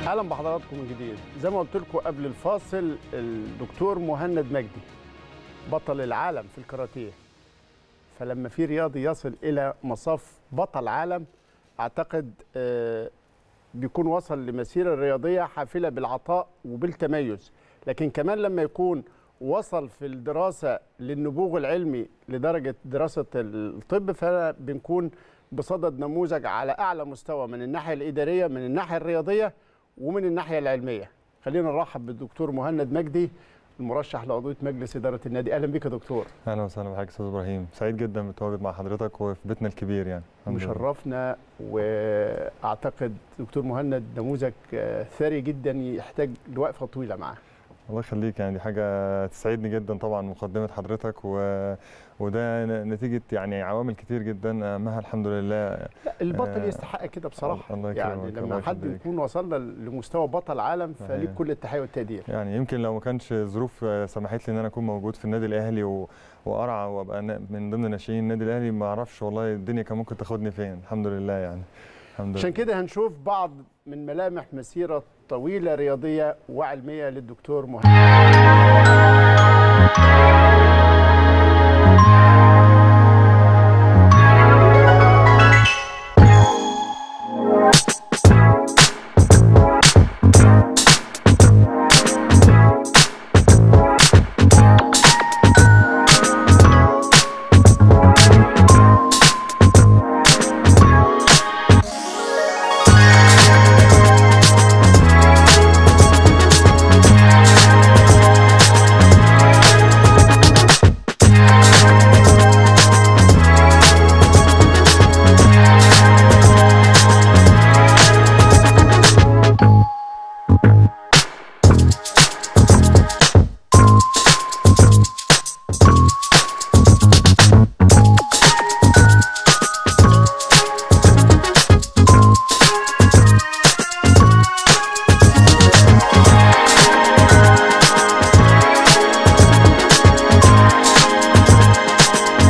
اهلا بحضراتكم من جديد زي ما قلت لكم قبل الفاصل الدكتور مهند مجدي بطل العالم في الكاراتيه فلما في رياضي يصل الى مصاف بطل عالم اعتقد آه، بيكون وصل لمسيره رياضيه حافله بالعطاء وبالتميز لكن كمان لما يكون وصل في الدراسه للنبوغ العلمي لدرجه دراسه الطب فبنكون بصدد نموذج على اعلى مستوى من الناحيه الاداريه من الناحيه الرياضيه ومن الناحيه العلميه خلينا نرحب بالدكتور مهند مجدي المرشح لعضويه مجلس اداره النادي اهلا بك يا دكتور اهلا وسهلا بحضرتك استاذ ابراهيم سعيد جدا بالتواجد مع حضرتك وفي بيتنا الكبير يعني الحمد لله. مشرفنا واعتقد دكتور مهند نموذج آه، ثري جدا يحتاج لوقفه طويله معاه الله يخليك يعني دي حاجه تسعدني جدا طبعا مقدمه حضرتك و... وده ن- نتيجه يعني عوامل كتير جدا اهمها الحمد لله لا البطل آه، يستحق كده بصراحه الله يعني يكرمك، لما الله حد يخليك. يكون وصلنا لمستوى بطل عالم فليك صحيح. كل التحيه والتقدير يعني يمكن لو ما كانش ظروف آه، سمحت لي ان انا اكون موجود في النادي الاهلي و... وارعى وابقى نا- من ضمن ناشئين النادي الاهلي ما اعرفش والله الدنيا كان ممكن تاخدني فين الحمد لله يعني الحمد عشان لله كده هنشوف بعض من ملامح مسيره طويله رياضيه وعلميه للدكتور مهند